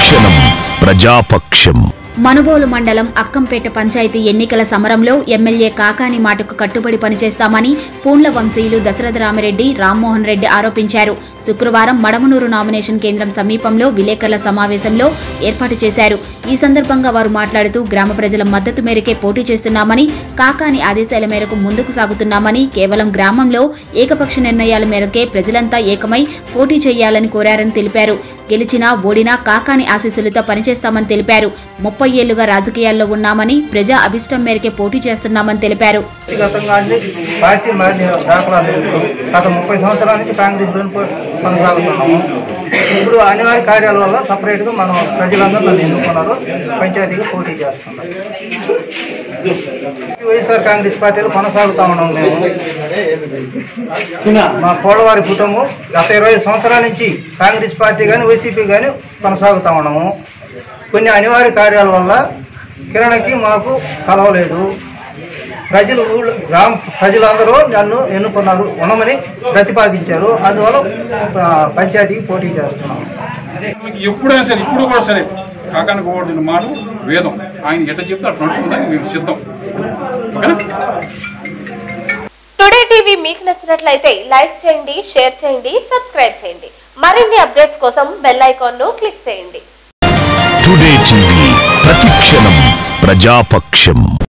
ప్రతిక్షణం ప్రజాపక్షం మనుబోలు మండలం అక్కంపేట పంచాయతీ ఎన్నికల సమరంలో ఎమ్మెల్యే కాకాని మాటకు కట్టుబడి పనిచేస్తామని పూండ్ల వంశీయులు దశరథ రామిరెడ్డి రామ్మోహన్ రెడ్డి ఆరోపించారు శుక్రవారం మడమనూరు నామినేషన్ కేంద్రం సమీపంలో విలేకరుల సమావేశంలో ఏర్పాటు చేశారు ఈ సందర్భంగా వారు మాట్లాడుతూ గ్రామ ప్రజల మద్దతు మేరకే పోటీ చేస్తున్నామని కాకాని ఆదేశాల మేరకు ముందుకు సాగుతున్నామని కేవలం గ్రామంలో ఏకపక్ష నిర్ణయాల మేరకే ప్రజలంతా ఏకమై పోటీ చేయాలని కోరారని తెలిపారు గెలిచినా ఓడినా కాకాని ఆశీస్సులతో పనిచేస్తామని తెలిపారు ముప్పై ఏళ్లుగా రాజకీయాల్లో ఉన్నామని ప్రజా అభిష్టం మేరకే పోటీ చేస్తున్నామని తెలిపారు వ్యక్తిగతంగా అంటే పార్టీ మారిన దాఖలాలు లేవు. గత ముప్పై సంవత్సరాల నుంచి కాంగ్రెస్ లోని కొనసాగుతున్నాము ఇప్పుడు అనివార్య కార్యాల వల్ల సపరేట్ గా మనం ప్రజలందరూ నన్ను ఎన్నుకున్నారు పంచాయతీగా పోటీ చేస్తున్నాం వైఎస్ఆర్ కాంగ్రెస్ పార్టీలో కొనసాగుతా ఉన్నాం మేము మా కోళ్ళవారి కుటుంబం గత ఇరవై సంవత్సరాల నుంచి కాంగ్రెస్ పార్టీ కానీ వైసీపీ కానీ కొనసాగుతా ఉన్నాము కొన్ని అనివార్య కార్యాల వల్ల కిరణకి మాకు కలవలేదు ప్రజలు ఊళ్ళో గ్రామ ప్రజలందరూ నన్ను ఎన్నుకున్నారు ఉండమని ప్రతిపాదించారు అందువల్ల ఆ, పంచాయతీకి పోటీ చేస్తున్నాం మనకి ఎప్పుడైనా సరే ఇప్పుడు కూడా సరే కాకానికి ఓడిన మాట వేదం ఆయన ఎట్ట చెప్తే అట్లా నడుచుకుందని మేము సిద్ధం ఓకేనా టుడే టీవీ మీకు నచ్చినట్లయితే లైక్ చేయండి షేర్ చేయండి సబ్స్క్రైబ్ చేయండి మరిన్ని అప్డేట్స్ కోసం బెల్ ఐకాన్ ను క్లిక్ చేయండి టుడే టీవీ ప్రతిక్షణం ప్రజాపక్షం